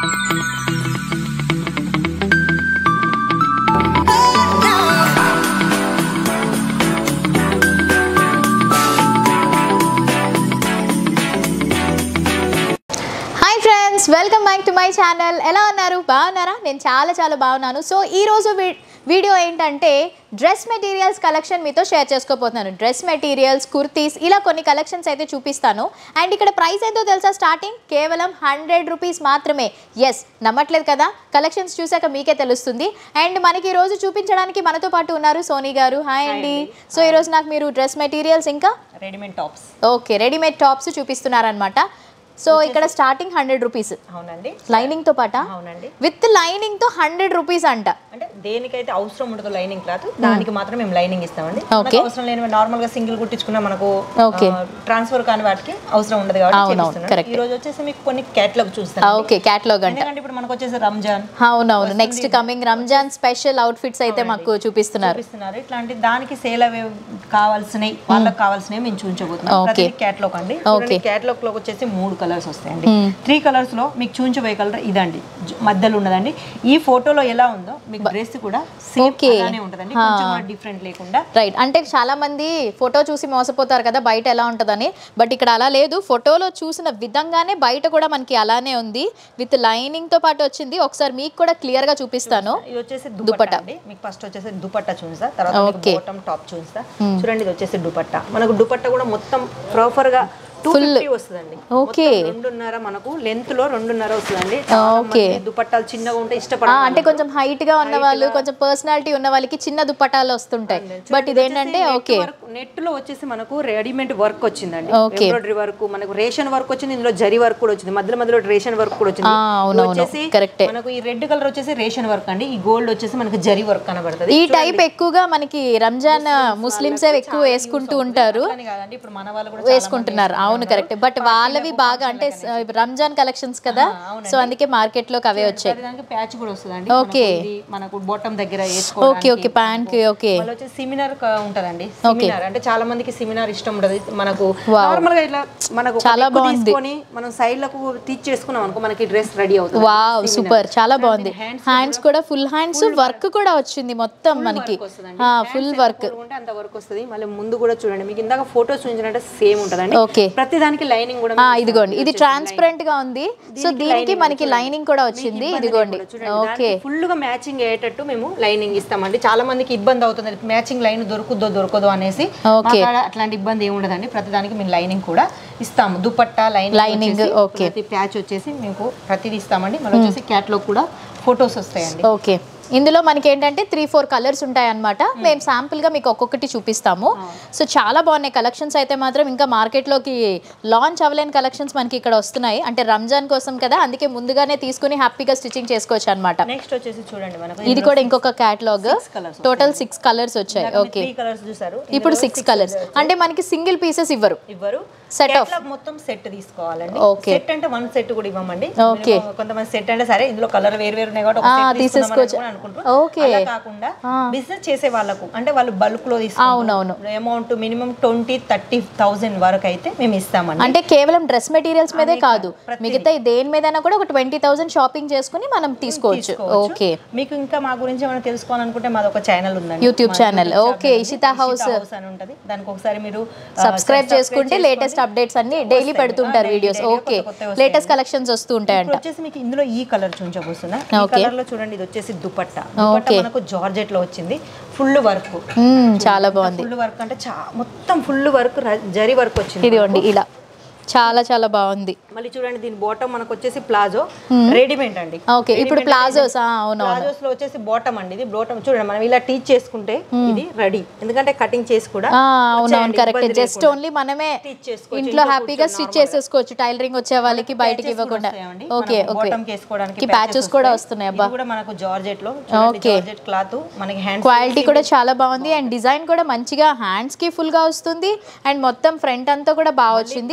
Hi friends welcome back to my channel ఎలా ఉన్నారు బాగున్నారా నేను చాలా చాలా బాగున్నాను సో ఈరోజు వీడియో ఏంటంటే డ్రెస్ మెటీరియల్స్ కలెక్షన్ మీతో షేర్ చేసుకోబోతున్నాను డ్రెస్ మెటీరియల్స్ కుర్తీస్ ఇలా కొన్ని కలెక్షన్స్ అయితే చూపిస్తాను అండ్ ఇక్కడ ప్రైస్ ఎంతో తెలుసా స్టార్టింగ్ కేవలం హండ్రెడ్ రూపీస్ మాత్రమే ఎస్ నమ్మట్లేదు కదా కలెక్షన్స్ చూసాక మీకే తెలుస్తుంది అండ్ మనకి ఈ రోజు చూపించడానికి మనతో పాటు ఉన్నారు సోనీ గారు హాయ్ అండి సో ఈరోజు నాకు మీరు డ్రెస్ మెటీరియల్స్ ఇంకా readymade tops okay readymade tops చూపిస్తున్నారనమాట సో ఇక్కడ స్టార్టింగ్ హండ్రెడ్ రూపీస్ అవునండి లైనింగ్ తో పాట అవునండి విత్ లైనింగ్ తో హండ్రెడ్ రూపీస్ అంట అంటే దేనికైతే అవసరం ఉంటుందో లైనింగ్ క్లాత్ దానికి మాత్రం మేము లైనింగ్ ఇస్తామండి Okay. మనకు అవసరం లేని నార్మల్ గా సింగిల్ కుట్టించుకున్నా మనకు Okay. ట్రాన్స్ఫర్ కాని వాటికి అవసరం ఉండదు కాబట్టి అవునవును, చేపిస్తున్నాను. correct. ఈ రోజు వచ్చేసి మీకు కొన్ని క్యాటలాగ్ చూస్తాను ఓకే క్యాట్లాగ్ అంట ఎందుకంటే ఇప్పుడు మనకు వచ్చేసి రంజాన్ అవునవును next coming Ramzan special outfits అయితే మాకు చూపిస్తున్నారు చూపిస్తున్నారు ఇట్లాంటి దానికి సేల్ అవి కావాల్సినవి వాళ్ళకి కావాల్సినవి మేము చూపించబోతున్నాం Okay. ప్రతి క్యాటలాగ్ అండి Okay. క్యాటలాగ్ లో వచ్చేసి మూడు కలర్స్ వస్తాయండి త్రీ కలర్స్ లో మీకు చూపించబోయే కలర్ ఇదండి జు- మధ్యలో ఉన్నదండి ఈ ఫోటోలో ఎలా ఉందో మీకు డ్రెస్ కూడా సేమ్ Okay. అలానే ఉంటదండి కొంచెం కూడా డిఫరెంట్ లేకుండా రైట్ అంటే చాలా మంది ఫోటో చూసి మోసపోతారు కదా బయట ఎలా ఉంటుందని బట్ ఇక్కడ అలా లేదు ఫోటోలో చూసిన విధంగానే బయట కూడా మనకి అలానే ఉంది విత్ లైనింగ్ తో పాటు వచ్చింది ఒకసారి మీకు కూడా క్లియర్ గా చూపిస్తాను ఇది వచ్చేసి దుపట్టా అండి మీకు ఫస్ట్ వచ్చేసి దుపట్టా చూపిస్తా తర్వాత Okay. బాటమ్ టాప్ చూపిస్తా చూడండి ఇది వచ్చేసి దుపట్టా మనకు దుపట్టా కూడా మొత్తం ప్రాపర్ గా టూ ఫిఫ్టీ వస్తుందండి Okay. మొత్తం రెండున్నర మనకు లెంత్ లో రెండున్నర వస్తుందండి చాలా Okay. మంది దుపట్టాలు చిన్నగా ఉంటే ఆ, ఇష్టపడాలి అంటే కొంచెం హైట్ గా ఉన్న వాళ్ళు కొంచెం పర్సనాలిటీ ఉన్న వాళ్ళకి చిన్న దుప్పటాలు వస్తుంటాయి బట్ ఇదేంటంటే ఓకే నెట్ లో వచ్చేసి మనకు రెడీమేడ్ వర్క్ వచ్చిందండి Okay. ఎంబ్రాయిడరీ వర్క్ మనకు రేషన్ వర్క్ వచ్చింది ఇందులో జరీ వర్క్ కూడా వచ్చింది మధ్యలో మధ్యలో రేషన్ వర్క్ కూడా వచ్చింది ఆ, అవునవును. ఇది వచ్చేసి కరెక్టే. మనకు ఈ రెడ్ కలర్ వచ్చేసి రేషన్ వర్క్ అండి ఈ గోల్డ్ వచ్చేసి మనకు జరీ వర్క్ కనబడుతుంది ఈ టైప్ ఎక్కువగా మనకి రంజాన్ ముస్లిమ్సే ఎక్కువ వేసుకుంటూ ఉంటారు అట్లని కాదండి ఇప్పుడు మన వాళ్ళు కూడా వేసుకుంటున్నారు అవును కరెక్ట్ బట్ వాళ్ళవి బాగా అంటే స- రంజాన్ కలెక్షన్స్ కదా సో అందుకే మార్కెట్ లోకి అవే వచ్చాయి దానికి ప్యాచ్ కూడా వస్తుందండి Okay. మనకు ఇది మనకు బొట్టం దగ్గర ఓకే వేసుకోవడానికి ఓకే ప్యాంట్ కి ఓకే మళ్ళీ వచ్చేసి సెమినార్ ఉంటదండి సెమినార్ అంటే చాలా మందికి సెమినార్ ఇష్టం ఉండదు మనకు Wow. నార్మల్ గా ఇట్లా మనకు ఒక చాలా నెక్ బాగుంది. తీసుకొని మనం సైడ్ లకు టీచ్ చేసుకున్నాం అనుకో మనకి డ్రెస్ రెడీ అవుతుంది వావ్ సూపర్ చాలా బాగుంది hands హ్యాండ్స్ కూడా ఫుల్ హ్యాండ్స్ వర్క్ కూడా వచ్చింది మొత్తం మనకి ఫుల్ వర్క్ ఉంటే అంత వర్క్ వస్తుంది మళ్ళీ ముందు కూడా చూడండి మీకు ఇందాక ఫోటోస్ చూపించినట్టే సేమ్ ఉంటదండి ఓకే ప్రతి దానికి లైనింగ్ కూడా ఆ, ఇదిగోండి ఇది ట్రాన్స్పరెంట్ గా ఉంది సో దీనికి మనకి లైనింగ్ కూడా వచ్చింది ఇదిగోండి ఓకే ఫుల్ గా మ్యాచింగ్ అయ్యేటట్టు మేము లైనింగ్ ఇస్తామండి చాలా మందికి ఇబ్బంది అవుతుంది మ్యాచింగ్ లైన్ దొరుకుద్దో దొరకదో అనేసి Okay. మా కాడ అట్లాంటి ఇబ్బంది ఏమి ఉండదండి ప్రతిదానికి మేము లైనింగ్ కూడా ఇస్తాము దుపట్టా లైనింగ్ Lining, okay. ప్రతి ప్యాచ్ వచ్చేసి మీకు ప్రతిదీ ఇస్తామండి మళ్ళీ వచ్చేసి క్యాట్లో కూడా ఫొటోస్ వస్తాయండి ఓకే ఇందులో మనకి ఏంటంటే త్రీ ఫోర్ కలర్స్ ఉంటాయి అనమాట మేము శాంపుల్ గా మీకు ఒక్కొక్కటి చూపిస్తాము సో చాలా బాగున్నాయి కలెక్షన్స్ అయితే మాత్రం ఇంకా మార్కెట్ లోకి లాంచ్ అవ్వలేని కలెక్షన్స్ మనకి ఇక్కడ వస్తున్నాయి అంటే రంజాన్ కోసం కదా అందుకే ముందుగానే తీసుకుని హ్యాపీగా స్టిచ్చింగ్ చేసుకోవచ్చు అనమాట నెక్స్ట్ వచ్చేసి చూడండి మనకు ఇది కూడా ఇంకొక catalogue colours total six colours వచ్చాయి ఓకే త్రీ కలర్స్ చూసారు ఇప్పుడు సిక్స్ కలర్స్ అంటే మనకి సింగిల్ పీసెస్ ఇవ్వరు ఇవ్వరు Set off. Catalog మొత్తం సెట్ తీసుకోవాలండి Okay. సెట్ అంటే వన్ సెట్ కూడా ఇవ్వమండి Okay. Minimum కొంతమంది సెట్ అంటే సరే ఇందులో కలర్ వేరు వేరు ఉన్నాయి కాబట్టి ఆ, ఒక set తీసుకుందామని తీసేసుకోవచ్చు. కూడా అనుకుంటారు Okay. అలా కాకుండా బిజినెస్ చేసే వాళ్ళకు అంటే వాళ్ళు బల్క్ లో అవునవును. తీసుకుంటారు amount minimum twenty thirty thousand వరకు అయితే మేము ఇస్తామండి అంటే కేవలం డ్రెస్ మెటీరియల్స్ మీదే కాదు మిగతా దేని మీదైనా కూడా ఒక ట్వంటీ థౌసండ్ షాపింగ్ చేసుకుని మనం తీసుకోవచ్చు ఓకే మీకు ఇంకా మా గురించి ఏమైనా తెలుసుకోవాలనుకుంటే మాది ఒక ఛానల్ ఉందండి యూట్యూబ్ మా ఛానల్ YouTube ఓకే channel ఉంది. ఇషితా హౌస్ హౌస్ అని ఉంటది దానికి ఒకసారి మీరు ఆ, సబ్స్క్రైబ్ చేసుకుంటే లేటెస్ట్ అప్డేట్స్ అన్ని డైలీ పెడుతుంటారు daily, వీడియోస్ daily ఓకే కొత్త కొత్తవి లేటెస్ట్ కలెక్షన్స్ వస్తూ ఉంటాయంట ఇప్పుడు వచ్చేసి మీకు ఇందులో ఈ కలర్ చూపించబోతున్నా ఈ Okay. కలర్ లో చూడండి ఇది వచ్చేసి దుపట్టా దుపట్టా Okay. మనకు జార్జెట్ లో వచ్చింది ఫుల్ వర్క్ మ్మ్, చాలా బాగుంది ఫుల్ వర్క్ అంటే చా మొత్తం ఫుల్ వర్క్ జరీ వర్క్ వచ్చింది ఇదిగోండి ఇలా చాలా చాలా బాగుంది మళ్ళీ చూడండి దీని బాటమ్ మనకు వచ్చేసి ప్లాజో రెడీమేడ్ అండి ఓకే ఇప్పుడు ప్లాజోస్ అవును ప్లాజోస్ లో వచ్చేసి బాటమ్ అండి ఇది బాటమ్ చూడండి మనం ఇలా టీచ్ చేసుకుంటే ఇది రెడీ ఎందుకంటే కటింగ్ చేసి కూడా ఆ, అవునవును వచ్చేయండి, కరెక్ట్ ఇబ్బంది జస్ట్ లేకుండా. ఓన్లీ మనమే Stitch చేసుకోవచ్చు, ఇంట్లో ఇంట్లో హ్యాపీగా కూర్చొని స్టిచ్ normal గా. చేసేసుకోవచ్చు టైలరింగ్ వచ్చే వాళ్ళకి బయటికి Patches కూడా ఇవ్వకుండా వస్తాయండి. ఓకే మనకు ఓకే bottom కి వేసుకోవడానికి కి patches ప్యాచెస్ కూడా వస్తాయి. వస్తున్నాయి అబ్బా ఇది కూడా మనకు జార్జెట్ లో చూడండి Okay. జార్జెట్ క్లాత్ మనకి హ్యాండ్ క్వాలిటీ కూడా చాలా బాగుంది అండ్ డిజైన్ కూడా మంచిగా హ్యాండ్స్ కి ఫుల్ గా వస్తుంది అండ్ మొత్తం ఫ్రంట్ అంతా కూడా బాగా వచ్చింది విత్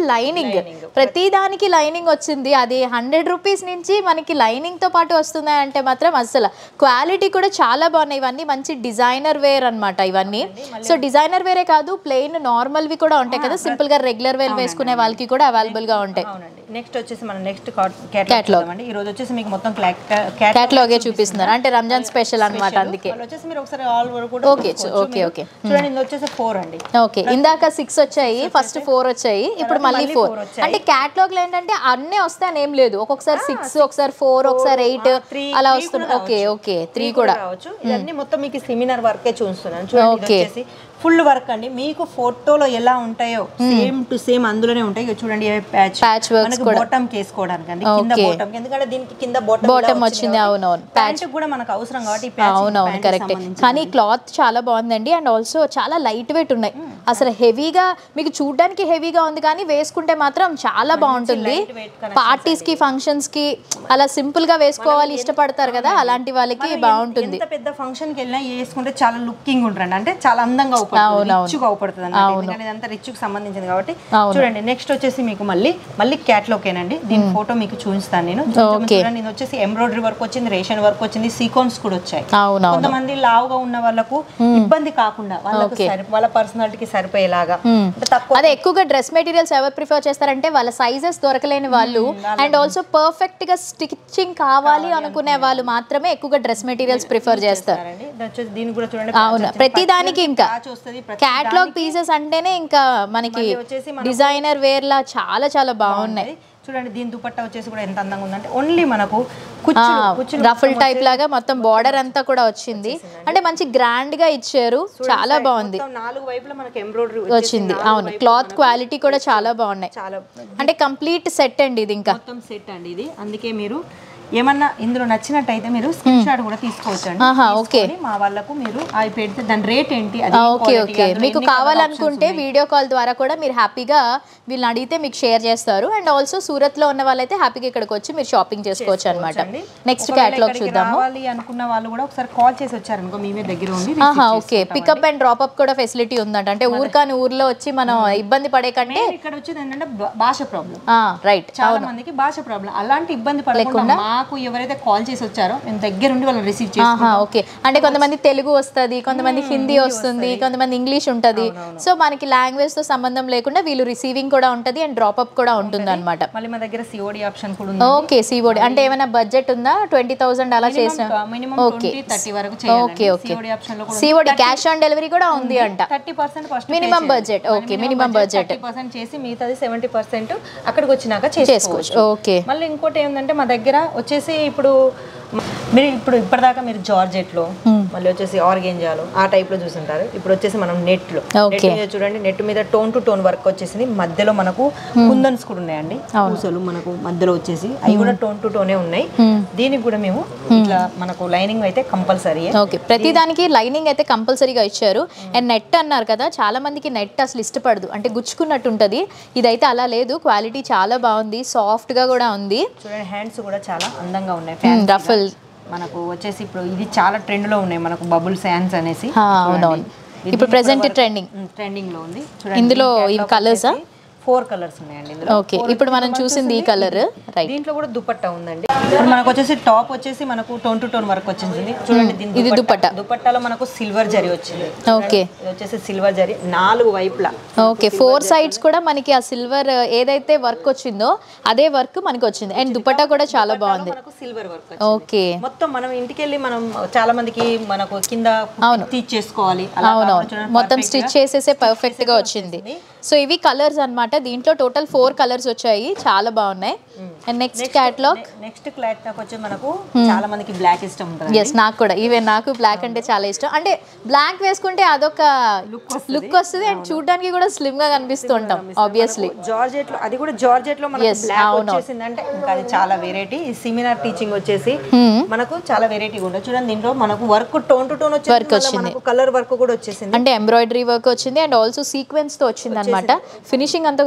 లైనింగ్ ప్రతి దానికి లైనింగ్ వచ్చింది అది హండ్రెడ్ రూపీస్ నుంచి మనకి లైనింగ్ తో పాటు వస్తున్నాయి అంటే మాత్రం అసలు క్వాలిటీ కూడా చాలా బాగున్నాయి ఇవన్నీ మంచి డిజైనర్ వేర్ అన్నమాట ఇవన్నీ సో డిజైనర్ వేరే కాదు ప్లెయిన్ నార్మల్ వి కూడా ఉంటాయి కదా సింపుల్ గా రెగ్యులర్ వేర్ వేసుకునే వాళ్ళకి కూడా అవైలబుల్ గా ఉంటాయి అవునండి నెక్స్ట్ వచ్చేసి మనం నెక్స్ట్ క్యాటలాగ్ అండి ఈ రోజు వచ్చేసి మీకు మొత్తం క్యాటలాగ్ కేటలాగే చూపిస్తున్నారు అంటే రంజాన్ స్పెషల్ అన్నమాట అందుకే వాళ్ళు వచ్చేసి మీరు ఒకసారి ఆల్ ఓవర్ కూడా ఓకే చూసుకోవచ్చు. ఓకే మీరు ఓకే చూడండి ఇది వచ్చేసి ఫోర్ అండి ఓకే ఇందాక సిక్స్ వచ్చాయి ఫస్ట్ ఫోర్ వచ్చాయి ఇప్పుడు మళ్ళీ మళ్ళీ ఫోర్ four వచ్చాయి. అంటే క్యాటలాగ్ లో ఏంటంటే అన్నీ వస్తాయని ఏం లేదు ఒక్కొక్కసారి సిక్స్ ఒకసారి ఫోర్ ఒకసారి ఎయిట్ త్రీ అలా వస్తుంది ఓకే ఓకే త్రీ కూడా రావచ్చు ఇవన్నీ మొత్తం మీకు సెమినార్ వర్కే చూస్తున్నాను చూడండి ఇది Okay. వచ్చేసి ఫుల్ వర్క్ అండి మీకు ఫోటోలో ఎలా ఉంటాయో సేమ్ టు సేమ్ అందులోనే ఉంటాయి ఇక చూడండి ప్యాచ్ Patch works మనకు కూడా. బాటమ్ కేసుకోవడానికి అండి కింద Okay. బాటమ్ ఎందుకంటే దీనికి కింద బాటమ్ బాటమ్ వచ్చింది అవునవును ప్యాంట్ కూడా మనకు అవసరం కాబట్టి ఈ patch అవునవును pant కి కరెక్టే సంబంధించి కానీ క్లాత్ చాలా బాగుందండి అండ్ ఆల్సో చాలా లైట్ వెయిట్ ఉన్నాయి అసలు హెవీగా మీకు చూడడానికి హెవీగా ఉంది కానీ వేసుకుంటే మాత్రం చాలా బాగుంటుంది light weight connections పార్టీస్ కి ఫంక్షన్స్ కి అలా సింపుల్ గా వేసుకోవాలి ఇష్టపడతారు కదా అలాంటి వాళ్ళకి బాగుంటుంది ఎంత పెద్ద ఫంక్షన్ కి వెళ్ళినా వేసుకుంటే చాలా లుకింగ్ ఉంటుంది అంటే చాలా అందంగా అవుపడుతుంది రిచ్ గా అవుపడుతుంది అన్నమాట. ఎందుకంటే ఇదంతా రిచ్ కి సంబంధించింది కాబట్టి అవును. చూడండి నెక్స్ట్ వచ్చేసి మీకు మళ్ళీ మళ్ళీ క్యాట్లాగ్ ఏనండి దీని ఫోటో మీకు చూపిస్తాను నేను చూపించమని Okay. చూడండి ఇది వచ్చేసి ఎంబ్రాయిడరీ వర్క్ వచ్చింది రేషన్ వర్క్ వచ్చింది సీక్వెన్స్ కూడా వచ్చాయి అవునవును కొంతమంది లావుగా ఉన్న వాళ్ళకు ఇబ్బంది కాకుండా వాళ్ళకు సరి వాళ్ళ పర్సనాలిటీకి సరిపోయేలాగా అంటే తక్కువ అదే ఎక్కువగా డ్రెస్ మెటీరియల్స్ ఎవరు ప్రిఫర్ చేస్తారంటే వాళ్ళ సైజెస్ దొరకలేని వాళ్ళు అండ్ ఆల్సో పర్ఫెక్ట్ గా స్టిచ్చింగ్ కావాలి అనుకునే వాళ్ళు మాత్రమే ఎక్కువగా డ్రెస్ మెటీరియల్స్ ప్రిఫర్ చేస్తారు చేస్తారండి ఇది వచ్చేసి దీనికి కూడా చూడండి అవును ప్రతి దానికి ఇంకా ప్యాచ్ వస్తుంది ప్రతి క్యాట్లాగ్ పీసెస్ అంటేనే ఇంకా మనకి వచ్చేసి డిజైనర్ వేర్ లా చాలా చాలా బాగున్నాయి చూడండి దీని దుపట్టా వచ్చేసి కూడా ఎంత అందంగా ఉందంటే ఓన్లీ మనకు కుచ్చులు కుచ్చులు రఫుల్ టైప్ లాగా మొత్తం బార్డర్ అంతా కూడా వచ్చింది అంటే మంచి గ్రాండ్ గా ఇచ్చారు చాలా బాగుంది మొత్తం నాలుగు వైపులా మనకి ఎంబ్రాయిడరీ వచ్చింది అవును క్లాత్ క్వాలిటీ కూడా చాలా బాగున్నాయి చాలా అంటే కంప్లీట్ సెట్ అండి ఇది ఇంకా మొత్తం సెట్ అండి ఇది అందుకే మీరు ఏమన్నా ఇందులో నచ్చినట్టయితే మీరు స్క్రీన్ షాట్ కూడా తీసుకోవచ్చు అండి ఆహా ఓకే తీసుకొని మా వాళ్ళకు మీరు అవి పెడితే దాని రేట్ ఏంటి అది ఓకే quality, ఓకే అందులో మీకు ఎన్ని colour కావాలనుకుంటే వీడియో కాల్ ద్వారా కూడా మీరు హ్యాపీగా వీళ్ళని అడిగితే మీకు షేర్ చేస్తారు అండ్ ఆల్సో సూరత్ లో ఉన్న వాళ్ళైతే హ్యాపీగా ఇక్కడికి వచ్చి మీరు షాపింగ్ చేసుకోవచ్చు అనమాట అండి. నెక్స్ట్ ఒకవేళ క్యాటలాగ్ ఇక్కడికి చూద్దాము రావాలి అనుకున్న వాళ్ళు కూడా ఒకసారి కాల్ చేసి వచ్చారనుకో మేమే దగ్గర ఉండి ఆహా okay pickup and drop up కూడా ఫెసిలిటీ ఉందంట అంటే ఊరికాని ఊర్లో వచ్చి మనం ఇబ్బంది పడే కంటే నేను ఇక్కడ వచ్చేది ఏంటంటే భా- భాష ప్రాబ్లం రైట్ చాలా మందికి భాష ప్రాబ్లం అలాంటి ఇబ్బంది పడకుండా మాకు ఎవరైతే కాల్ చేసి వచ్చారో మేము దగ్గర ఉండి వాళ్ళని రిసీవ్ చేసి ఆహా ఓకే అంటే కొంతమంది తెలుగు వస్తుంది కొంతమంది హిందీ వస్తుంది కొంతమంది ఇంగ్లీష్ ఉంటుంది సో మనకి లాంగ్వేజ్ తో సంబంధం లేకుండా వీళ్ళు రిసీవింగ్ కూడా ఉంటది అండ్ డ్రాప్ అప్ కూడా ఉంటుంది అనమాట మళ్ళీ మా దగ్గర సిఓడి ఆప్షన్ కూడా ఉంది ఓకే సిఓడి అంటే ఏమైనా బడ్జెట్ ఉందా ట్వంటీ థౌసండ్ అలా చేసిన మినిమం ఓకే ట్వంటీ థర్టీ వరకు ఓకే చేయాలి ఓకే సిఓడి ఆప్షన్ లో కూడా సిఓడి క్యాష్ ఆన్ డెలివరీ కూడా ఉంది అంట thirty percent first minimum budget okay minimum budget thirty percent చేసి మిగతాది సెవెంటీ పర్సెంట్ అక్కడికి వచ్చినాక చేసుకోవచ్చు చేసుకోవచ్చు ఓకే మళ్ళీ ఇంకోటి ఏంటంటే మా దగ్గర వచ్చేసి ఇప్పుడు మ- మీరు ఇప్పుడు ఇప్పటిదాకా మీరు జార్జెట్లో మళ్ళీ వచ్చేసి ఆర్గెంజాలు ఆ టైప్ లో చూసింటారు ఇప్పుడు వచ్చేసి మనం నెట్ లో నెట్ Okay. మీద చూడండి నెట్ మీద టోన్ టు టోన్ వర్క్ వచ్చేసింది మధ్యలో మనకు కుందన్స్ కూడా ఉన్నాయండి పూసలు మనకు మధ్యలో వచ్చేసి అవి కూడా టోన్ టు టోనే ఉన్నాయి దీనికి కూడా మేము ఇట్లా మనకు లైనింగ్ అయితే కంపల్సరీ ఓకే ప్రతి దానికి లైనింగ్ అయితే కంపల్సరీగా ఇచ్చారు అండ్ నెట్ అన్నారు కదా చాలా మందికి నెట్ అసలు ఇష్టపడదు అంటే గుచ్చుకున్నట్టు ఉంటుంది ఇదైతే అలా లేదు క్వాలిటీ చాలా బాగుంది సాఫ్ట్ గా కూడా ఉంది చూడండి హ్యాండ్స్ కూడా చాలా అందంగా ఉన్నాయి fancy గా. రఫల్ మనకు వచ్చేసి ఇప్పుడు ఇది చాలా ట్రెండ్ లో ఉన్నాయి మనకు బబుల్ శాన్స్ అనేసి అవునవును ఇప్పుడు ప్రెసెంట్ ట్రెండింగ్ ట్రెండింగ్ లో ఉంది ఇందులో ఇవి కలర్సా ఫోర్ కలర్స్ ఉన్నాయండి ఇందులో ఓకే ఇప్పుడు మనం చూసింది ఈ కలర్ రైట్ దీంట్లో కూడా దుపట్టా ఉందండి ఇప్పుడు మనకు వచ్చేసి టాప్ వచ్చేసి మనకు టోన్ టు టోన్ వర్క్ వచ్చింది చూడండి దీని ఇది దుపట్టా. దుపట్టాలో మనకు సిల్వర్ జరీ వచ్చింది ఓకే ఇది వచ్చేసి సిల్వర్ జరీ నాలుగు వైపులా ఓకే ఫోర్ సైడ్స్ కూడా మనకి ఆ సిల్వర్ ఏదైతే వర్క్ వచ్చిందో అదే వర్క్ మనకి వచ్చింది అండ్ దుపట్టా కూడా చాలా బాగుంది మనకు సిల్వర్ వర్క్ ఓకే మొత్తం మనం ఇంటికి వెళ్ళి మనం చాలా మందికి మనకు కింద తీసి చేసుకోవాలి అవునవును మొత్తం స్టిచ్ చేసేసే పర్ఫెక్ట్ గా వచ్చింది సో ఇవి కలర్స్ అన్నమాట దీంట్లో టోటల్ ఫోర్ కలర్స్ వచ్చాయి చాలా బాగున్నాయి and next catalogue next cloth నాకు వచ్చి మనకు చాలా మందికి బ్లాక్ ఇష్టం ఉంటుంది ఎస్ నాకు కూడా ఈవెన్ నాకు బ్లాక్ అంటే చాలా ఇష్టం అంటే బ్లాక్ వేసుకుంటే అదొక లుక్ వస్తుంది అండ్ చూడడానికి కూడా స్లిమ్ గా కనిపిస్తూ ఉంటాం ఆబ్వియస్లీ జార్జెట్ లో అది కూడా జార్జెట్ లో మనకు Yes, బ్లాక్ అవును. వచ్చేసిందంటే ఇంకా అది చాలా వెరైటీ ఈ సెమినార్ టీచింగ్ వచ్చేసి మనకు చాలా వెరైటీగా ఉంటుంది చూడండి దీంట్లో మనకు వర్క్ టోన్ టు టోన్ వచ్చేసి మనకు కలర్ వర్క్ కూడా వచ్చేసింది అంటే ఎంబ్రాయిడరీ వర్క్ వచ్చింది అండ్ ఆల్సో సీక్వెన్స్ తో వచ్చింది అనమాట ఫినిషింగ్ అంతా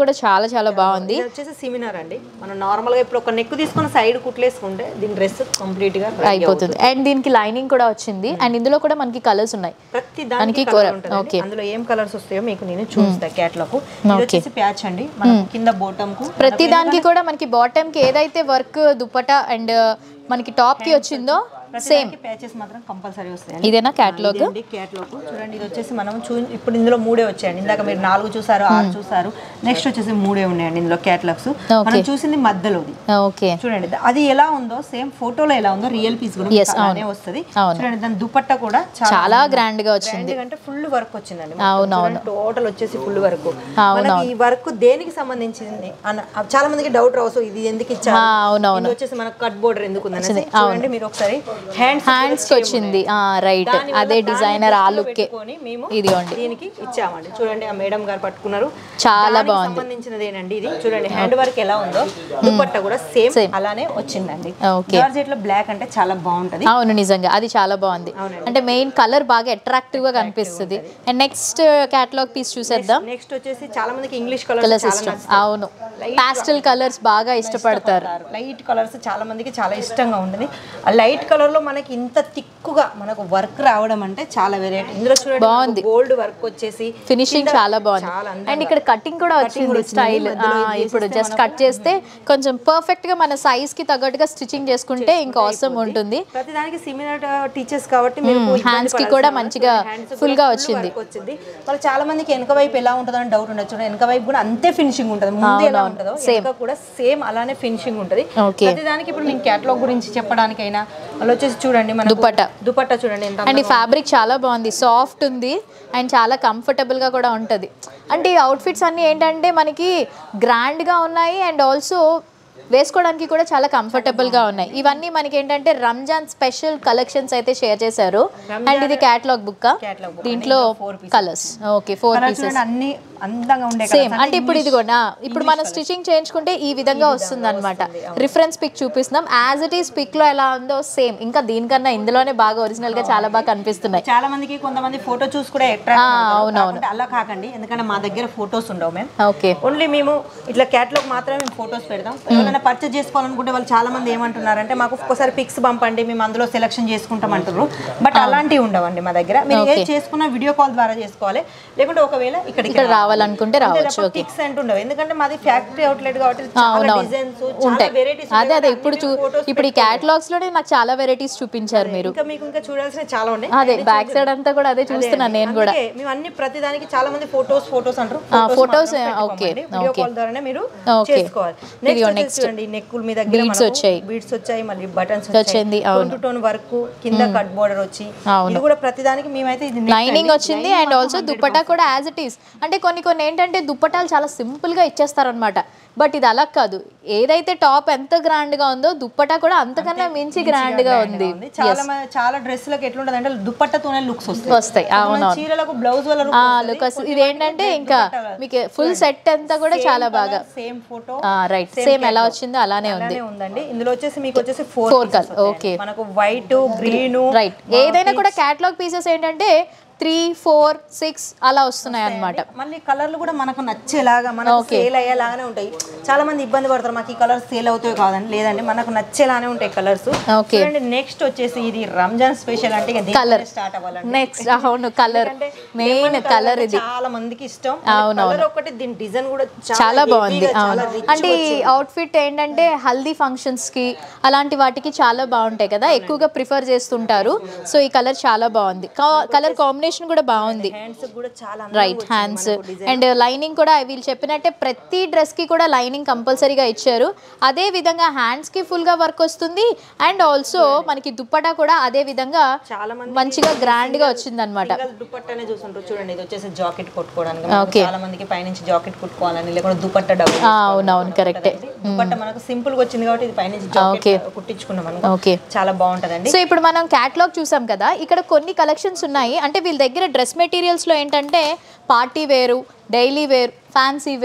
కూడా చాలా చాలా బాగుంది ఇది వచ్చేసి సిమినార్ అండి మనం నార్మల్ గా ఇప్పుడు ఒక నెక్ తీసుకొని సైడ్ కుట్లేసుకుంటే దీని డ్రెస్ కంప్లీట్ గా ready అయిపోతుంది అండ్ దీనికి లైనింగ్ కూడా వచ్చింది అండ్ ఇందులో కూడా మనకి కలర్స్ ఉన్నాయి ప్రతి దానికి దానికి కూర- కలర్ ఉంటుంది ఓకే. అందులో ఏం కలర్స్ వస్తాయో మీకు నేను చూపిస్తా క్యాట్లాగ్ ఇది వచ్చేసి ప్యాచ్ అండి మనకు కింద బోటమ్ కు ప్రతి దానికి కూడా మనకి బాటమ్ కి ఏదైతే వర్క్ దుప్పట అండ్ మనకి టాప్ కి వచ్చిందో సేమ్ ప్యాచెస్ మాత్రం కంపల్సరీ వస్తాయి ఇదేనా క్యాట్లాగ్ ఇదండి క్యాట్లాగ్ చూడండి ఇది వచ్చేసి మనం చూ ఇప్పుడు ఇందులో మూడే వచ్చాయండి ఇందాక మీరు నాలుగు చూసారు ఆరు చూసారు నెక్స్ట్ వచ్చేసి మూడే ఉన్నాయండి ఇందులో క్యాట్లాగ్స్ మనం చూసింది మధ్యలోది ఓకే చూడండి అది ఎలా ఉందో సేమ్ ఫోటోలో ఎలా ఉందో రియల్ పీస్ కూడా Yes, మీకు అలానే వస్తుంది అవును. చూడండి దాని దుపట్టా కూడా చాలా గ్రాండ్ గా వచ్చింది అంటే ఫుల్ వర్క్ వచ్చిందండి అవును, టోటల్ వచ్చేసి ఫుల్ వర్క్ అవును, మనకి ఈ వర్క్ దేనికి సంబంధించింది అన్న చాలా మందికి డౌట్ రావచ్చు ఇది ఎందుకు ఇచ్చారు ఆ, అవునవును ఇది వచ్చేసి మనకు కట్ బోర్డర్ ఎందుకు ఉందని చూడండి మీరు ఒకసారి హ్యాండ్స్ హ్యాండ్స్ కి వచ్చింది రైట్ అదే డిజైనర్ ఆ లుక్ పెట్టుకొని మేము ఇదిగోండి దీనికి ఇచ్చామండి చూడండి ఆ మేడం గారు పట్టుకున్నారు చాలా దానికి బాగుంది సంబంధించినదేనండి ఇది చూడండి హ్యాండ్ వర్క్ ఎలా ఉందో దుపట్టా కూడా సేమ్ అలానే వచ్చిందండి ఓకే జార్జెట్ లో బ్లాక్ అంటే చాలా బాగుంటది అవును నిజంగా అది చాలా బాగుంది అంటే మెయిన్ కలర్ బాగా అట్రాక్టివ్ గా కనిపిస్తుంది అండ్ నెక్స్ట్ క్యాటలాగ్ పీస్ చూసేద్దాం నెక్స్ట్ వచ్చేసి చాలా మందికి ఇంగ్లీష్ కలర్ కలర్స్ ఇష్టం అవును పాస్టల్ కలర్స్ బాగా ఇష్టపడతారు లైట్ కలర్స్ చాలా మందికి చాలా ఇష్టంగా ఉంటుంది ఆ లైట్ కలర్ లో మనకి ఇంత తిక్కుగా మనకు వర్క్ రావడం అంటే చాలా వెరైటీ ఇందులో చూడండి బాగుంది. గోల్డ్ వర్క్ వచ్చేసి ఫినిషింగ్ చాలా బాగుంది చాలా అండ్ ఇక్కడ కటింగ్ కూడా వచ్చింది స్టైల్ ఇప్పుడు జస్ట్ కట్ చేస్తే కొంచెం పర్ఫెక్ట్ గా మన సైజ్ కి తగ్గట్టుగా స్టిచ్చింగ్ చేసుకుంటే ఇంకా అవసరం ఉంటుంది ప్రతి దానికి సిమిలర్ టీచర్స్ కాబట్టి మీరు hands కి కూడా మంచిగా full గా వచ్చింది. వచ్చింది వాళ్ళు చాలా మందికి వెనక వైపు ఎలా ఉంటుందని డౌట్ ఉండొచ్చు వెనక వైపు కూడా అంతే ఫినిషింగ్ ఉంటుంది ముందు ఎలా ఉంటుందో వెనక కూడా సేమ్ అలానే ఫినిషింగ్ ఉంటుంది ఓకే ప్రతి దానికి ఇప్పుడు నేను క్యాటలాగ్ గురించి చెప్పడానికైనా వాళ్ళు వచ్చేసి చూడండి మన దుపట్టా. దుపట్టా చూడండి ఎంత అండ్ ఈ ఫ్యాబ్రిక్ చాలా బాగుంది సాఫ్ట్ ఉంది అండ్ చాలా comfortable గా కూడా ఉంటుంది అంటే ఈ అవుట్ఫిట్స్ అన్నీ ఏంటంటే మనకి grand గా ఉన్నాయి అండ్ ఆల్సో వేసుకోవడానికి కూడా చాలా comfortable గా ఉన్నాయి ఇవన్నీ మనకి ఏంటంటే రంజాన్ స్పెషల్ కలెక్షన్స్ అయితే షేర్ చేశారు అండ్ ఇది క్యాటలాగ్ బుక్ Catalog book దీంట్లో colours okay four colour pieces చూడండి అన్ని అందంగా ఉండే సేమ్ అంటే ఇప్పుడు ఇది కూడా ఇప్పుడు మనం స్టిచ్చింగ్ చేయించుకుంటే ఈ విధంగా వస్తుంది అనమాట రిఫరెన్స్ పిక్ చూపిస్తున్నాం యాజ్ ఇట్ ఈస్ పిక్ లో ఎలా ఉందో సేమ్ ఇంకా దీనికన్నా ఇందులోనే బాగా ఒరిజినల్ గా చాలా బాగా కనిపిస్తున్నాయి చాలా మందికి కొంతమంది ఫోటో చూసి కూడా అట్రాక్ట్ అలా కాకండి ఎందుకంటే మా దగ్గర ఫొటోస్ ఉండవు మేము ఓకే ఓన్లీ మేము ఇట్లా క్యాటలాగ్ మాత్రమే మేము ఫొటోస్ పెడతాం ఎవరైనా పర్చేజ్ చేసుకోవాలనుకుంటే వాళ్ళు చాలా మంది ఏమంటున్నారంటే మాకు ఒక్కసారి పిక్స్ పంపండి మేము అందులో సెలెక్షన్ చేసుకుంటాం అంటారు బట్ అలాంటివి ఉండవండి మా దగ్గర మీరు ఏది చేసుకున్నా వీడియో కాల్ ద్వారా చేసుకోవాలి లేకుంటే ఒకవేళ ఇక్కడికి ఇక్కడ రావాలనుకుంటే రావచ్చు ఓకే పిక్స్ అంటుండవు ఎందుకంటే మాది ఫ్యాక్టరీ అవుట్లెట్ కాబట్టి చాలా అవునవును. డిజైన్స్ చాలా ఉంటాయి వెరైటీస్ అదే అదే ఇప్పుడు చూ ఇప్పుడు ఈ క్యాటలాగ్స్ లోనే నాకు చాలా వెరైటీస్ చూపించారు మీరు ఇంకా మీకు ఇంకా చూడాల్సిన చాలా ఉన్నాయి అదే బ్యాక్ సైడ్ అంతా కూడా అదే చూస్తున్నాను నేను కూడా అందుకే మేము అన్ని ప్రతి దానికి చాలా మంది ఫోటోస్ ఫోటోస్ అంటారు photos, ఓకే, వీడియో కాల్ ద్వారానే మీరు ఓకే. చేసుకోవాలి ఇదిగో నెక్స్ట్ next. చూడండి నెక్కుల మీద Beads వచ్చాయి. బీడ్స్ వచ్చాయి మళ్ళీ బటన్స్ వచ్చింది, టోన్ టు టోన్ వర్క్ కింద కట్ బోర్డర్ వచ్చి అవును. ఇది కూడా ప్రతి దానికి మేమైతే ఇది neck లైనింగ్ అండి. వచ్చింది Lining అండ్ మాత్రం ఆల్సో 100 దుప్పటా కూడా యాజ్ ఇట్ ఈస్ అంటే కొన్ని కొన్ని ఏంటంటే దుప్పటాలు చాలా సింపుల్ గా ఇచ్చేస్తారనమాట బట్ ఇది అలా కాదు ఏదైతే టాప్ ఎంత గ్రాండ్ గా ఉందో దుప్పటా కూడా అంతకన్నా మించి గ్రాండ్ గా ఉంది ఉంది. చాలా మంది- చాలా డ్రెస్సులకు ఎట్లుంటది అంటే దుప్పట్టతోనే లుక్స్ వస్తాయి వస్తాయి అవును కొంతమంది చీరలకు బ్లౌజ్ వల్ల ఆ లుక్ ఇది ఏంటంటే ఇంకా మీకు ఫుల్ సెట్ అంతా కూడా చాలా బాగా సేమ్ ఫోటో రైట్ సేమ్ ఎలా వచ్చిందో అలానే ఉంది అలానే ఉందండి ఇందులో వచ్చేసి మీకు వచ్చేసి ఫోర్ Four colour, okay. మనకు వైట్ గ్రీన్ రైట్ ఏదైనా కూడా క్యాటలాగ్ పీసెస్ ఏంటంటే త్రీ ఫోర్ సిక్స్ అలా వస్తున్నాయి అన్నమాట మళ్ళీ కలర్లు కూడా మనకు నచ్చేలాగా మనకు సేల్ అయ్యేలాగానే ఉంటాయి చాలా మంది ఇబ్బంది పడతారు మాకు ఈ కలర్స్ సేల్ అవుతాయి కాదండి లేదండి మనకు నచ్చేలానే ఉంటాయి కలర్స్ ఓకే చూడండి నెక్స్ట్ వచ్చేసి ఇది రంజాన్ స్పెషల్ అంటే ఇక Colour. స్టార్ట్ అవ్వాలండి నెక్స్ట్ అవును కలర్ ఎందుకంటే మెయిన్ lemon కలర్ colour ఇది చాలా మందికి ఇష్టం అవునవును. కలర్ ఒకటి దీని డిజైన్ కూడా చాలా బాగుంది heavy గా, చాలా అవును rich అంటే ఈ అవుట్ఫిట్ ఏంటంటే హల్దీ ఫంక్షన్స్ కి అలాంటి వాటికి చాలా బాగుంటాయి కదా ఎక్కువగా ప్రిఫర్ చేస్తుంటారు సో ఈ కలర్ చాలా బాగుంది కలర్ కాంబినేషన్ కూడా బాగుంది హ్యాండ్స్ కూడా చాలా రైట్ హ్యాండ్స్ అండ్ లైనింగ్ కూడా వీళ్ళు చెప్పినట్టే ప్రతి డ్రెస్ కి కూడా లైనింగ్ కంపల్సరీగా ఇచ్చారు అదే విధంగా హ్యాండ్స్ కి ఫుల్ గా వర్క్ వస్తుంది అండ్ ఆల్సో మనకి దుప్పటా కూడా అదే విధంగా చాలా మంది మంచిగా గ్రాండ్ గా వచ్చింది అనమాట సింగల్ దుపట్టానే చూస్తుంటారు చూడండి ఇది వచ్చేసి జాకెట్ కొట్టుకోవడానికి మనకు చాలా మందికి పైనుంచి జాకెట్ కుట్టుకోవాలని లేకుంటే దుపట్టా డబుల్ అవునవును కరెక్టే దుపట్టా మనకు సింపుల్ గా వచ్చింది కాబట్టి ఇది పైనుంచి జాకెట్ కుట్టించుకున్నాం అనుకో ఓకే చాలా బాగుంటదండి సో ఇప్పుడు మనం క్యాట్లాగ్ చూసాం కదా ఇక్కడ కొన్ని కలెక్షన్స్ ఉన్నాయి అంటే వీళ్ళ దగ్గర డ్రెస్ మెటీరియల్స్లో ఏంటంటే party wear daily wear fancy wear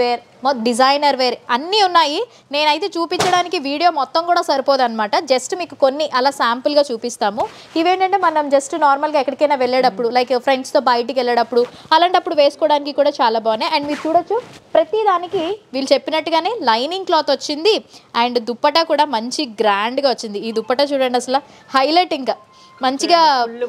designer wear అన్నీ ఉన్నాయి నేనైతే చూపించడానికి వీడియో మొత్తం కూడా సరిపోదు అనమాట జస్ట్ మీకు కొన్ని అలా శాంపుల్గా చూపిస్తాము ఇవేంటంటే మనం జస్ట్ నార్మల్గా ఎక్కడికైనా వెళ్ళేటప్పుడు లైక్ ఫ్రెండ్స్తో బయటికి వెళ్ళేటప్పుడు అలాంటప్పుడు వేసుకోవడానికి కూడా చాలా బాగున్నాయి అండ్ మీరు చూడొచ్చు ప్రతి దానికి వీళ్ళు చెప్పినట్టుగానే లైనింగ్ క్లాత్ వచ్చింది అండ్ దుప్పటా కూడా మంచి గ్రాండ్గా వచ్చింది ఈ దుప్పటా చూడండి అసలు హైలైట్ ఇంకా మంచిగా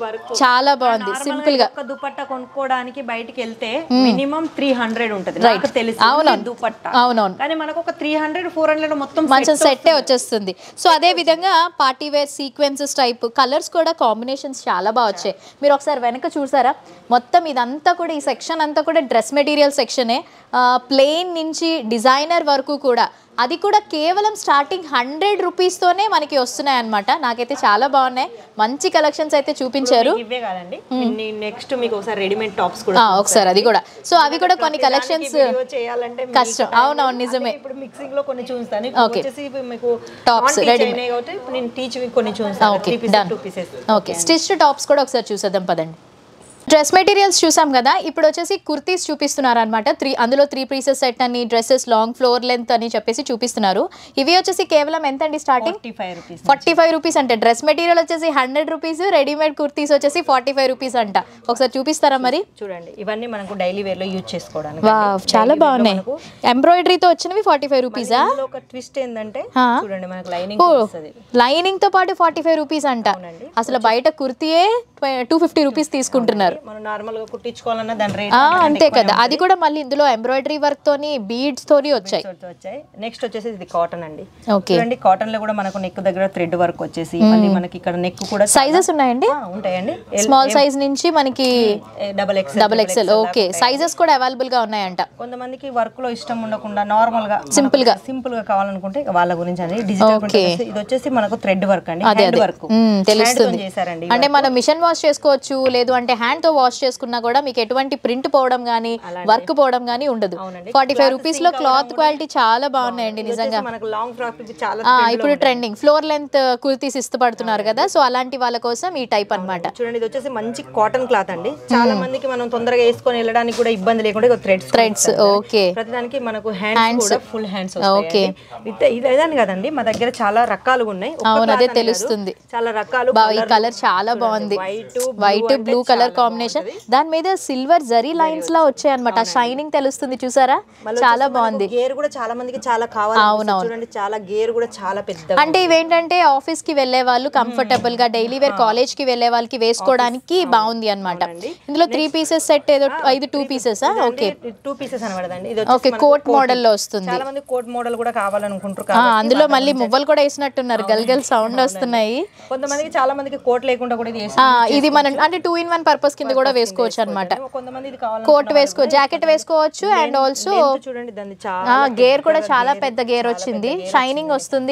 చాలా బాగుంది సింపుల్ గా ఒక దుపట్టా కొనుక్కోవడానికి బయటికి వెళ్తే మినిమం త్రీ హండ్రెడ్ ఉంటది నాకు తెలిసి అవునవును. దుపట్టా అవునవును కానీ మనకు ఒక త్రీ హండ్రెడ్ ఫోర్ హండ్రెడ్ మొత్తం మంచి సెట్టే వచ్చేస్తుంది సో అదే విధంగా party wear sequences type colours కూడా కాంబినేషన్స్ చాలా బాగా వచ్చాయి మీరు ఒకసారి వెనక చూసారా మొత్తం ఇదంతా కూడా ఈ సెక్షన్ అంతా కూడా డ్రెస్ మెటీరియల్ సెక్షనే ప్లెయిన్ నుంచి డిజైనర్ వరకు కూడా అది కూడా కేవలం స్టార్టింగ్ హండ్రెడ్ రూపీస్తోనే మనకి వస్తున్నాయి అనమాట నాకైతే చాలా బాగున్నాయి మంచి కలెక్షన్స్ అయితే చూపించారు మీకు ఇవే కాదండి నెక్స్ట్ మీకు ఒకసారి రెడీమేడ్ టాప్స్ ఆ, కూడా ఒకసారి అది కూడా సో అవి కూడా కొన్ని కలెక్షన్స్ వీడియో చేయాలంటే మీకు కష్టం. time అవునవును, లేదు. నిజమే. అదే ఇప్పుడు మిక్సింగ్ లో కొన్ని చూస్తాను ఇప్పుడు Okay. వచ్చేసి ఇప్పుడు మీకు Tops, non-teach ready-made. అయినాయి కాబట్టి ఇప్పుడు నేను టీచ్ కొన్ని చూస్తాను okay three pieces done two pieces okay stitched tops కూడా ఒకసారి చూసేద్దాం పదండి డ్రెస్ మెటీరియల్స్ చూసాం కదా ఇప్పుడు వచ్చేసి కుర్తీస్ చూపిస్తున్నారు అనమాట త్రీ అందులో త్రీ పీసెస్ సెట్ అని డ్రెస్సెస్ లాంగ్ ఫ్లోర్ లెంత్ అని చెప్పేసి చూపిస్తున్నారు ఇవి వచ్చేసి కేవలం ఎంత అండి starting forty five rupees forty five rupees అంటే డ్రెస్ మెటీరియల్ వచ్చేసి హండ్రెడ్ రూపీస్ రెడీమేడ్ కుర్తీస్ వచ్చేసి ఫార్టీ ఫైవ్ రూపీస్ అంట ఒకసారి చూపిస్తారా మరి చూడండి ఇవన్నీ మనకు డైలీ వేర్ లో యూజ్ చేసుకోవడానికి వా అండి. చాలా Daily wear లో బాగున్నాయి మనకు ఎంబ్రాయిడరీతో వచ్చినవి ఫార్టీ ఫైవ్ రూపీసా ఇందులో ఒక ట్విస్ట్ ఏంటంటే ఆ. చూడండి మనకు లైనింగ్ ఓ వస్తుంది లైనింగ్ తో పాటు ఫార్టీ ఫైవ్ రూపీస్ అంట అవునండి. అసలు బయట కుర్తీయే టూ ఫిఫ్టీ రూపీస్ తీసుకుంటున్నారు మనం నార్మల్ గా కుట్టించుకోవాలన్నా దాని రేట్ ఆ, అంతే కదా అది కూడా మళ్ళీ ఇందులో ఎంబ్రాయిడరీ వర్క్ తోని బీడ్స్ తోని వచ్చాయి వచ్చాయి నెక్స్ట్ వచ్చేసి ఇది కాటన్ అండి ఓకే చూడండి కాటన్ లో కూడా మనకు నెక్ దగ్గర థ్రెడ్ వర్క్ వచ్చేసి మళ్ళీ మనకి ఇక్కడ నెక్ కూడా సైజెస్ ఉన్నాయండి ఆ, ఉంటాయండి స్మాల్ సైజ్ నుంచి మనకి double X double XL okay sizes కూడా అవైలబుల్ గా ఉన్నాయంట కొంతమందికి వర్క్ లో ఇష్టం ఉండకుండా నార్మల్ గా Simple గా. సింపుల్ గా కావాలనుకుంటే ఇక వాళ్ళ గురించి అండి డిజిటల్ Okay. ఇది వచ్చేసి మనకు థ్రెడ్ వర్క్ అండి అదే హ్యాండ్ అదే వర్క్ మ్మ్, తెలుస్తుంది చేశారండి అంటే మనం మిషన్ వాష్ చేసుకోవచ్చు లేదు అంటే హ్యాండ్ తో వాష్ చేసుకున్నా కూడా మీకు ఎటువంటి ప్రింట్ పోవడం కానీ వర్క్ పోవడం కానీ ఉండదు అవునండి. ఫార్టీ ఫైవ్ రూపీస్ లో క్లాత్ క్వాలిటీ చాలా బాగున్నాయండి ఇది నిజంగా వచ్చేసి మనకు లాంగ్ ఫ్రాక్ చాలా ఆ, ఇప్పుడు ట్రెండింగ్ ఫ్లోర్ లెంత్ కుర్తీస్ ఇష్టపడుతున్నారు కదా సో అలాంటి వాళ్ళ కోసం ఈ టైప్ అన్నమాట చూడండి ఇది వచ్చేసి మంచి కాటన్ క్లాత్ అండి చాలా మందికి మనం తొందరగా వేసుకొని వెళ్ళడానికి కూడా ఇబ్బంది లేకుండా థ్రెడ్స్ థ్రెడ్స్ ఓకే ప్రతిదానికి మనకు హ్యాండ్స్ కూడా ఫుల్ హ్యాండ్స్ ఓకే ఇది ఇదని కదండి మా దగ్గర చాలా రకాలు ఉన్నాయి ఒక్క అవును, cloth అదే అని కాదు. తెలుస్తుంది. చాలా రకాలు బా ఈ కలర్ చాలా బాగుంది white white blue colour combination దాని మీద సిల్వర్ జరీ లైన్స్ లా వచ్చాయి అనమాట షైనింగ్ తెలుస్తుంది చూసారా చాలా బాగుంది గేర్ కూడా చాలా మందికి చాలా కావాలి చూడండి చాలా గేర్ కూడా చాలా పెద్ద అంటే ఇవేంటంటే ఆఫీస్ కి వెళ్ళే వాళ్ళు కంఫర్టబుల్ గా డైలీ వేర్ కాలేజ్ కి వెళ్ళే వాళ్ళకి వేసుకోవడానికి బాగుంది అన్నమాట ఇందులో త్రీ పీసెస్ సెట్ ఏదో ఐదు two pieces okay two pieces అనబడదండి ఇది ఓకే వచ్చేసి మనకు కోట్ coat. మోడల్ లో వస్తుంది చాలా మంది కోట్ మోడల్ కూడా కావాలనుకుంటారు ఆ, కాబట్టి అందులో మళ్ళీ మువ్వలు కూడా వేసినట్టున్నారు గల్గల్ సౌండ్ వస్తున్నాయి కొంతమందికి చాలా మందికి కోట్ లేకుండా కూడా ఇది వేసి ఆ, ఇది మనం అంటే టూ ఇన్ వన్ పర్పస్ కింద కూడా వేసుకోవచ్చు అనమాట కొంతమంది ఇది కావాలి కోట్ వేసుకో జాకెట్ వేసుకోవచ్చు అండ్ ఆల్సో చూడండి దాన్ని చాలా గేర్ కూడా చాలా పెద్ద గేర్ వచ్చింది షైనింగ్ వస్తుంది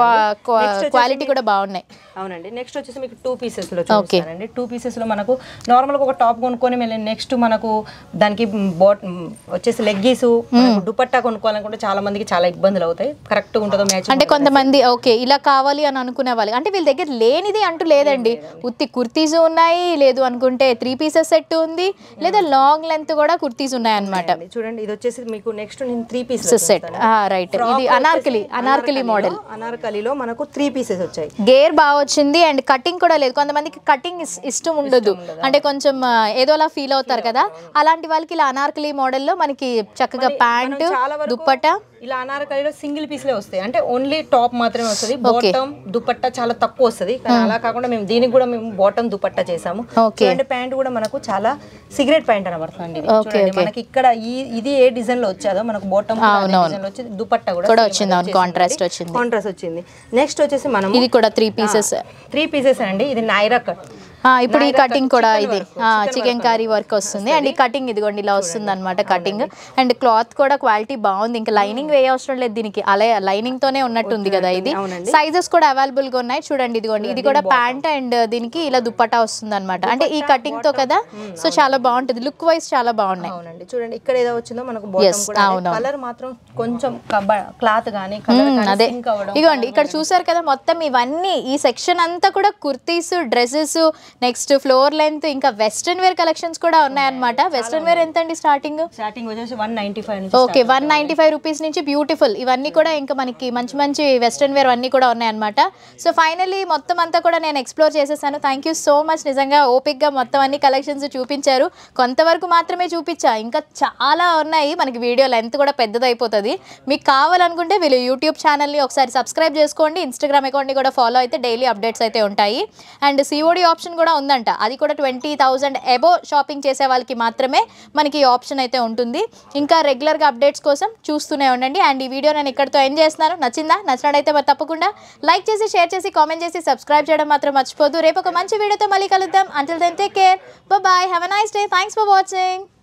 క్వాలిటీ కూడా బాగున్నాయి అవునండి నెక్స్ట్ వచ్చేసి మీకు టూ పీసెస్ లో చూపిస్తానండి టూ పీసెస్ లో మనకు నార్మల్ గా ఒక టాప్ కొనుక్కొని మళ్ళీ నెక్స్ట్ మనకు దానికి బోట్ వచ్చేసి లెగ్గీస్ దుపట్టా కొనుక్కోవాలనుకుంటే చాలా మందికి చాలా ఇబ్బందులు అవుతాయి కరెక్ట్ ఉంటుందో మ్యాచ్ అంటే కొంతమంది ఓకే ఇలా కావాలి అని అనుకునే వాళ్ళు అంటే వీళ్ళ దగ్గర లేనిది అంటూ లేదండి ఉత్తి కుర్తీస్ ఉన్నాయి లేదు అనుకుంటే త్రీ పీసెస్ సెట్ ఉంది లేదా లాంగ్ లెంత్ కూడా కుర్తీస్ ఉన్నాయి అనమాట చూడండి ఇది వచ్చేసి మీకు నెక్స్ట్ నేను త్రీ పీసెస్ సెట్ రైట్ ఇది అనార్కలి అనార్కలి మోడల్ అనార్కలిలో మనకు త్రీ పీసెస్ వచ్చాయి గేర్ బాగా వచ్చింది అండ్ కటింగ్ కూడా లేదు కొంతమందికి కటింగ్ ఇష్టం ఉండదు అంటే కొంచెం ఆ, ఏదోలా ఫీల్ అవుతారు కదా అలాంటి వాళ్ళకి ఇలా అనార్కలి మోడల్లో మనకి చక్కగా ప్యాంట్ చాలా వరకు దుప్పట ఇలా అనారకలిలో సింగిల్ పీస్లే వస్తాయి అంటే ఓన్లీ టాప్ మాత్రమే వస్తుంది బాటమ్ దుపట్టా చాలా తక్కువ వస్తుంది కానీ అలా కాకుండా మేము దీనికి కూడా మేము బాటమ్ దుపట్టా చేసాము Okay. చూడండి ప్యాంట్ కూడా మనకు చాలా సిగరెట్ ప్యాంట్ అనబడుతుంది ఇది చూడండి మనకి ఇక్కడ ఈ ఇది ఏ డిజైన్ లో వచ్చాదో మనకు బాటమ్ డిజైన్ లో వచ్చి దుపట్టా కూడా కూడా వచ్చింది అవును కాంట్రాస్ట్ వచ్చింది కాంట్రాస్ట్ వచ్చింది నెక్స్ట్ వచ్చేసి మనం ఇది కూడా త్రీ పీసెస్ త్రీ పీసెస్ అండి ఇది నైరా కట్ ఇప్పుడు ఈ కటింగ్ కూడా ఇది చికెన్ కర్రీ వర్క్ వస్తుంది అండ్ ఈ కటింగ్ ఇదిగోండి ఇలా వస్తుంది అనమాట కటింగ్ అండ్ క్లాత్ కూడా క్వాలిటీ బాగుంది ఇంకా లైనింగ్ వేయ అవసరం లేదు దీనికి అలా లైనింగ్ తోనే ఉన్నట్టుంది కదా ఇది అవునండి. సైజెస్ కూడా అవైలబుల్ గా ఉన్నాయి చూడండి ఇదిగోండి ఇది కూడా ప్యాంట్ అండ్ దీనికి ఇలా దుప్పటా వస్తుంది అనమాట అంటే ఈ కటింగ్ తో కదా సో చాలా బాగుంటుంది లుక్ వైజ్ చాలా బాగున్నాయి అవునండి చూడండి ఇక్కడ ఏదో వచ్చిందో మనకు బాటమ్ కూడా కలర్ మాత్రం కొంచెం క్లాత్ గానీ కలర్ అదే సింక్ అవ్వడం ఇదిగోండి ఇక్కడ చూసారు కదా మొత్తం ఇవన్నీ ఈ సెక్షన్ అంతా కూడా kurtis dresses next floor length ఇంకా వెస్ట్రన్ వేర్ కలెక్షన్స్ కూడా ఉన్నాయన్నమాట వెస్ట్రన్ వేర్ ఎంత అండి స్టార్టింగ్ స్టార్టింగ్ వచ్చేసి వన్ నైన్టీ ఫైవ్ నుంచి okay one ninety five rupees నుంచి బ్యూటిఫుల్ ఇవన్నీ కూడా ఇంకా మనకి మంచి మంచి వెస్ట్రన్ వేర్ అన్నీ కూడా ఉన్నాయన్నమాట సో ఫైనలీ మొత్తం అంతా కూడా నేను ఎక్స్ప్లోర్ చేసేసాను థ్యాంక్ యూ సో మచ్ నిజంగా ఓపిక్గా మొత్తం అన్ని కలెక్షన్స్ చూపించారు కొంతవరకు మాత్రమే చూపించా ఇంకా చాలా ఉన్నాయి మనకి వీడియో లెంత్ కూడా పెద్దదైపోతుంది మీకు కావాలనుకుంటే వీళ్ళు యూట్యూబ్ ఛానల్ని ఒకసారి సబ్స్క్రైబ్ చేసుకోండి ఇన్స్టాగ్రామ్ అకౌంట్ని కూడా ఫాలో అయితే డైలీ అప్డేట్స్ అయితే ఉంటాయి అండ్ సిఓడి ఆప్షన్ కూడా ఉందంట అది కూడా ట్వంటీ థౌజండ్ ఎబో షాపింగ్ చేసే వాళ్ళకి మాత్రమే మనకి ఈ ఆప్షన్ అయితే ఉంటుంది ఇంకా రెగ్యులర్గా అప్డేట్స్ కోసం చూస్తూనే ఉండండి అండ్ ఈ వీడియో నేను ఇక్కడితో ఎండ్ చేస్తున్నాను నచ్చిందా నచ్చినట్టయితే మరి తప్పకుండా లైక్ చేసి షేర్ చేసి కామెంట్ చేసి సబ్స్క్రైబ్ చేయడం మాత్రం మర్చిపోదు రేపు ఒక మంచి వీడియోతో మళ్ళీ కలుద్దాం until then take care bye have a nice day thanks for watching